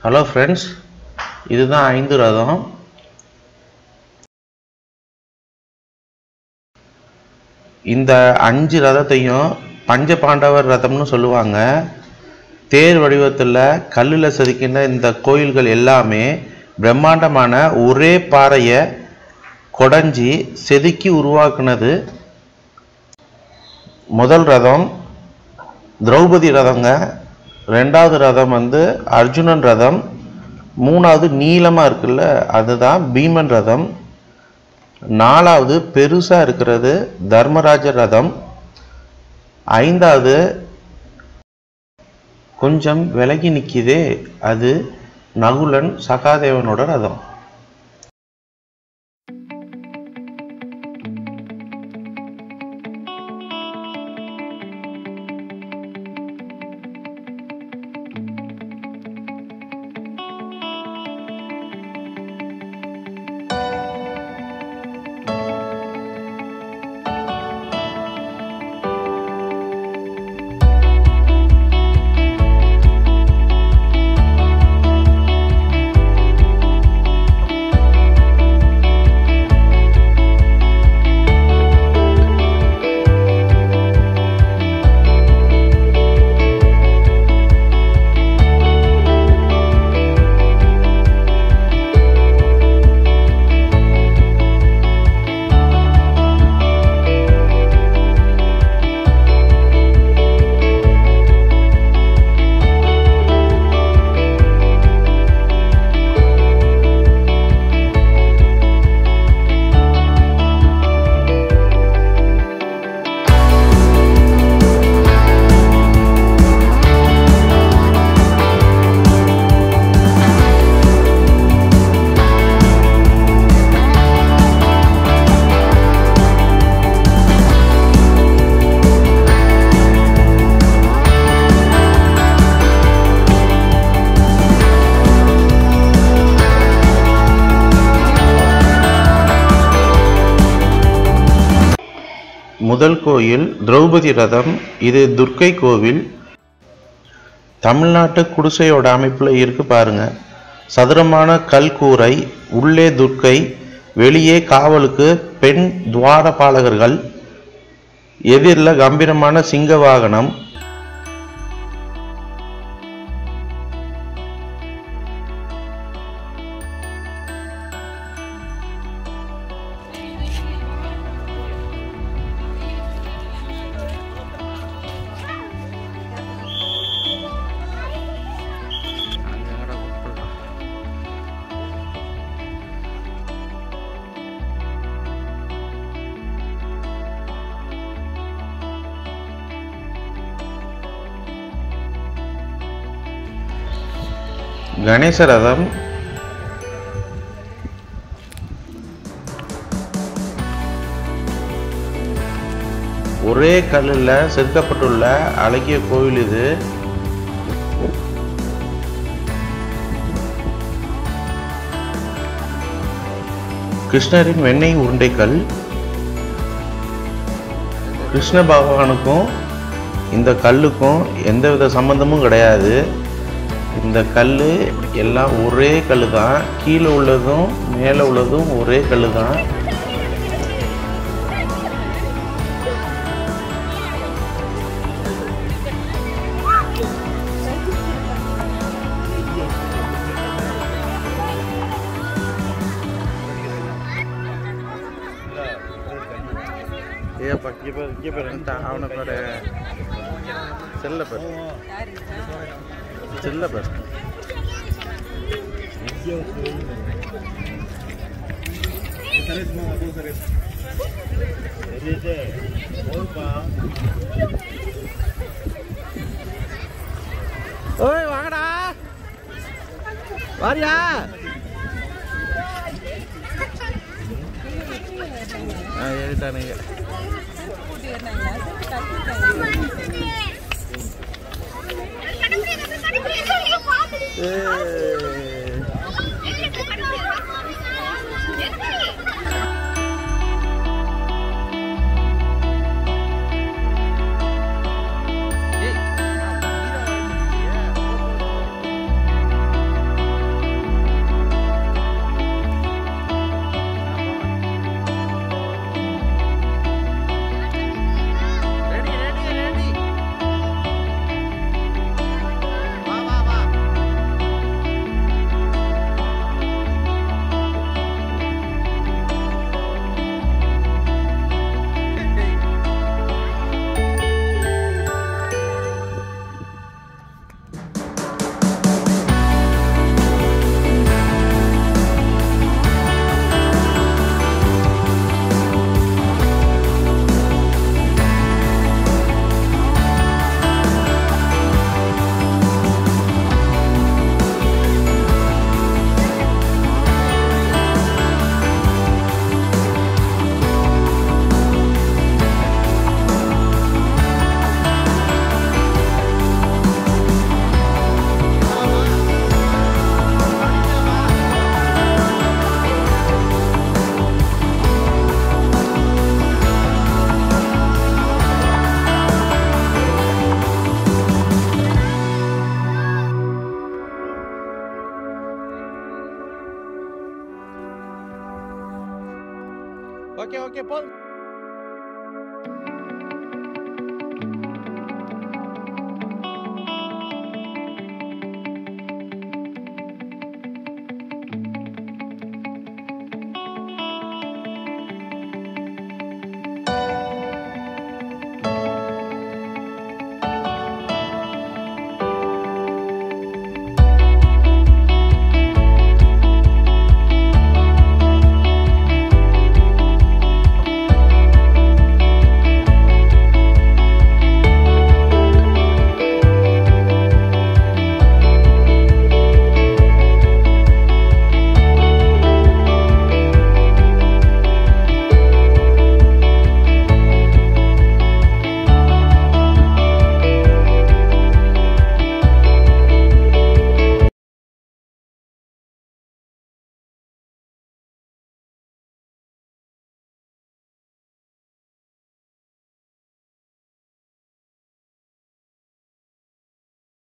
hello friends இதுதான் ஐந்து ரதம் இந்த அஞ்சு ரதத்தையும் பஞ்ச பாண்டவர் ரதம்னு சொல்லுவாங்க தேர் வடிவத்தில் கல்லில் செதுக்கின இந்த கோயில்கள் எல்லாமே பிரம்மாண்டமான ஒரே பாறையை கொடைஞ்சி செதுக்கி உருவாக்குனது முதல் ரதம் திரௌபதி ரதங்க ரெண்டாவது ரதம் வந்து அர்ஜுனன் ரதம் மூணாவது நீளமாக இருக்குல்ல அதுதான் பீமன் ரதம் நாலாவது பெருசாக இருக்கிறது தர்மராஜ ரதம் ஐந்தாவது கொஞ்சம் விலகி நிற்கிதே அது நகுலன் சகாதேவனோட ரதம் முதல் கோயில் திரௌபதி ரதம் இது துர்க்கை கோவில் தமிழ்நாட்டு குடிசையோட அமைப்பில் இருக்கு பாருங்க சதுரமான கல் கூரை உள்ளே துர்க்கை வெளியே காவலுக்கு பெண் துவாரபாலகர்கள் எதிரில் கம்பீரமான சிங்க வாகனம் கணேச ரதம் ஒரே கல்லில் செதுக்கப்பட்டுள்ள அழகிய கோவில் இது கிருஷ்ணரின் வெண்ணெய் உருண்டைக்கல் கிருஷ்ண பகவானுக்கும் இந்த கல்லுக்கும் எந்தவித சம்பந்தமும் கிடையாது இந்த கல் எல்லாம் ஒரே கல் தான் கீழே உள்ளதும் மேலே உள்ளதும் ஒரே கல் தான் ஏப்பா இங்கே பேர் இங்கே பேர் என்ன அவனை பேர் செல்ல பேர் செல்ல பேர் ஓய் வாங்கடா வாரியா ஆ ஏறிட்டானுங்க ஏய் ஓகே போதும்